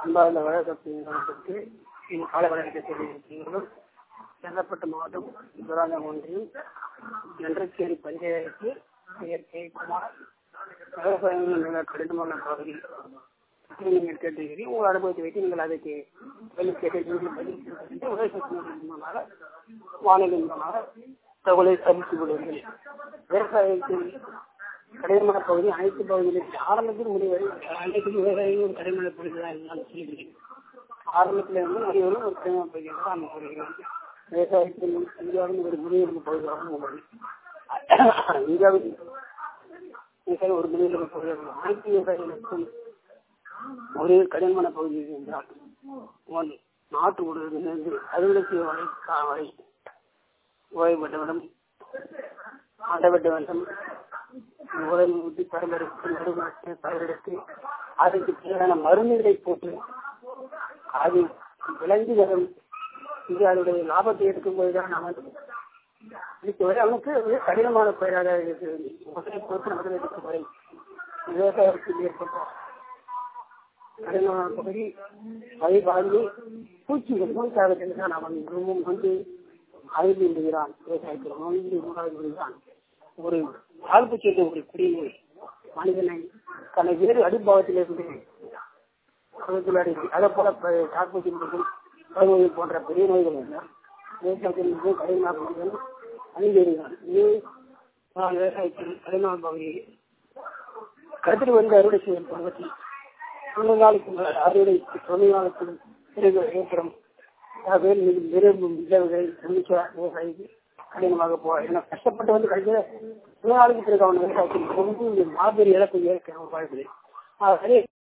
அன்பார்ந்த வழக்கத்திற்கு கால வழக்கத்தை தெரிவிக்கிறீர்கள் செங்கல்பட்டு மாவட்டம் துராந்தம் ஒன்றியம் என்றச்சேரி பஞ்சாயத்து பெயர் ஜெயக்குமார் விவசாயிகள் மிக கடினமான பகுதி நீங்கள் கேட்டிருக்கிறீங்க உங்கள் அனுபவத்தை வைத்து நீங்கள் அதற்கு பதில் கேட்டு பதில் விவசாய வானிலை மூலமாக தகவலை தெரிவித்து விடுவீர்கள் விவசாயத்தில் கடினமான பகுதி அனைத்து பகுதியிலும் ஆரம்பத்தில் முடிவரை அனைத்து விவசாயிகளும் கடினமான பகுதி தான் என்னால் சொல்லியிருக்கிறேன் ஆரம்பத்தில் இருந்து முடிவுகளும் ஒரு கடினமான பகுதி என்று நான் கூறுகிறேன் விவசாயத்தில் இந்தியாவின் ஒரு முடிவெடுக்கும் பகுதியாகவும் உள்ளது இந்தியாவில் மிக ஒரு முடிவெடுக்கும் பகுதியாக அனைத்து விவசாயிகளுக்கும் ஒரு கடினமான பகுதி என்றால் ஒன்று நாட்டு உடலிருந்து அறுவடை செய்ய வரை வரை ஓய்வுபட்ட வேண்டும் ஆண்டப்பட்ட வேண்டும் உடல் ஊட்டி பரம்பரைக்கு நடுநாட்டு பயிரெடுத்து அதுக்கு தேவையான மருந்துகளை போட்டு அது விளைந்து வரும் இது அதனுடைய லாபத்தை எடுக்கும்போது தான் அவன் அவனுக்கு கடினமான பயிராக இருக்கிறது பொறுப்பு நடவடிக்கை வரை விவசாயத்தில் ஏற்பட்ட கடினமான பகுதி வழி வாழ்ந்து பூச்சிகள் நோய்க்காக தான் அவன் குடும்பம் வந்து அறிந்து விடுகிறான் விவசாயத்தில் நோய்ந்து மூணாவது விடுகிறான் ஒரு ஆழ்பூச்சியத்தை ஒரு குடிநோய் மனிதனை தன்னை வேறு அடிப்பாவத்திலிருந்து அதை போல காற்பூச்சி நோய்கள் போன்ற பெரிய நோய்கள் எல்லாம் விவசாயத்தில் மிகவும் கடினமாக மனிதன் அணிந்துகிறான் இது நான் விவசாயத்தில் கடினமான பகுதியை கருத்தில் வந்து அறுவடை செய்யும் பருவத்தில் தொண்ணூறு நாளுக்கு அறுவடை தொண்ணூறு நாளுக்கு ஏற்படும் விரும்பும் விளைவுகள் விவசாயிக்கு கடினமாக போ ஏன்னா கஷ்டப்பட்டு வந்து கழிச்சு சில நாளுக்கு பிறகு அவன் விவசாயத்தில் ரொம்ப மாபெரும் இழப்பு ஏற்க வாய்ப்பு